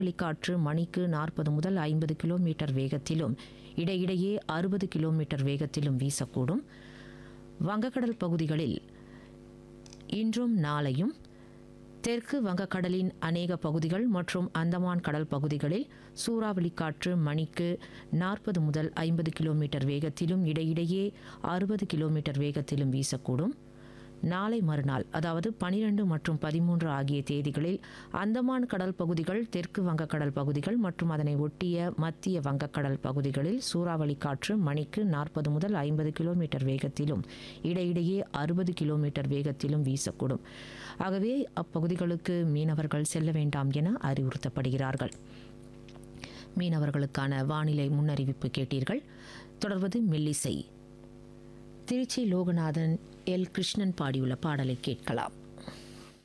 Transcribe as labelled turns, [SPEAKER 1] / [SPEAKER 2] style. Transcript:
[SPEAKER 1] காற்று மணிக்கு நாற்பது முதல் ஐம்பது கிலோமீட்டர் வேகத்திலும் இடையிடையே அறுபது கிலோமீட்டர் வேகத்திலும் வீசக்கூடும் வங்கக்கடல் பகுதிகளில் இன்றும் நாளையும் தெற்கு வங்கக்கடலின் அநேக பகுதிகள் மற்றும் அந்தமான் கடல் பகுதிகளில் சூறாவளி காற்று மணிக்கு நாற்பது முதல் ஐம்பது கிலோமீட்டர் வேகத்திலும் இடையிடையே அறுபது கிலோமீட்டர் வேகத்திலும் வீசக்கூடும் நாளை மறுநாள் அதாவது பனிரெண்டு மற்றும் பதிமூன்று ஆகிய தேதிகளில் அந்தமான் கடல் பகுதிகள் தெற்கு வங்கக்கடல் பகுதிகள் மற்றும் அதனை ஒட்டிய மத்திய வங்கக்கடல் பகுதிகளில் சூறாவளி காற்று மணிக்கு நாற்பது முதல் ஐம்பது கிலோமீட்டர் வேகத்திலும் இடையிடையே அறுபது கிலோமீட்டர் வேகத்திலும் வீசக்கூடும் ஆகவே அப்பகுதிகளுக்கு மீனவர்கள் செல்ல வேண்டாம் என அறிவுறுத்தப்படுகிறார்கள் மீனவர்களுக்கான வானிலை முன்னறிவிப்பு கேட்டீர்கள் தொடர்வது மெல்லிசை திருச்சி லோகநாதன் எல் கிருஷ்ணன் பாடியுள்ள பாடலை கேட்கலாம்